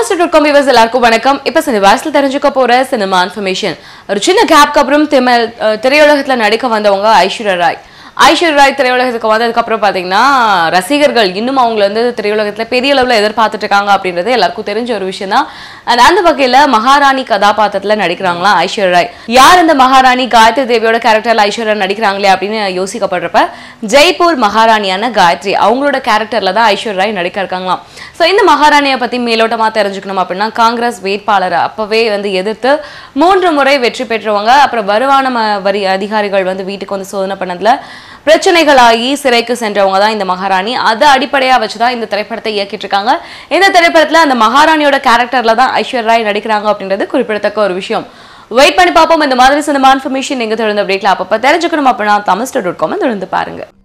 Thomas dot com viewers எல்லாருக்கும் வணக்கம் இப்ப சினிமாஸ்ல தெரிஞ்சுக்க போற சினிமா இன்ஃபர்மேஷன் ஒரு சின்ன கேப்க்கு அப்புறம் திமல் அஹ், திரையுலகத்துல நடிக்க வந்தவங்க ஐஸ்வர்யா ராய் ஐஸ்வர்யா ராய் திரையுலகத்துக்கு வந்ததுக்கு அப்புறம் பாத்தீங்கன்னா ரசிகர்கள் இன்னும் அவங்கள வந்து திரையுலகத்துல பெரிய அளவுல எதிர்பார்த்துட்டு இருக்காங்க அப்படின்றது எல்லாருக்கும் தெரிஞ்ச ஒரு விஷயம் தான் And அந்த வகையில மகாராணி கதாபாத்திரத்துல நடிக்கிறாங்களா ஐஸ்வர்யா ராய் யார் இந்த மகாராணி காயத்ரி தேவியோட கேரக்டர்ல ஐஸ்வர்யா நடிக்கிறாங்களே அப்படின்னு யோசிக்கப்படுறப்ப ஜெய்ப்பூர் மகாராணியான காயத்ரி அவங்களோட கேரக்டர்ல தான் ஐஸ்வர்யா ராய் நடிக்க இருக்காங்களாம் ஸோ இந்த மகாராணியை பத்தி மேலோட்டமா தெரிஞ்சுக்கணும் அப்படின்னா காங்கிரஸ் வேட்பாளரை அப்பவே வந்து எதிர்த்து மூன்று முறை வெற்றி பெற்றவங்க அப்புறம் வருமான ம- வரி அதிகாரிகள் வந்து வீட்டுக்கு வந்து சோதனை பண்ணதுல பிரச்சனைகளாகி சிறைக்கு சென்றவங்க தான் இந்த மகாராணி அதை அடிப்படையா வச்சுதான் இந்த திரைப்படத்தை இயக்கிட்டு இருக்காங்க இந்த திரைப்படத்துல அந்த மகாராணியோட கேரக்டர்ல தான் ஐஸ்வர்யா ராய் நடிக்கிறாங்க அப்படின்றது குறிப்பிடத்தக்க ஒரு விஷயம் வெயிட் பண்ணி பார்ப்போம் இந்த மாதிரி சினிமா இன்ஃபர்மேஷன் நீங்க தொடர்ந்து அப்டேட்ல அப்பப்போ தெரிஞ்சுக்கணும் அப்படின்னா தமிழ் டாட் காம் தொடர்ந்து பாருங்க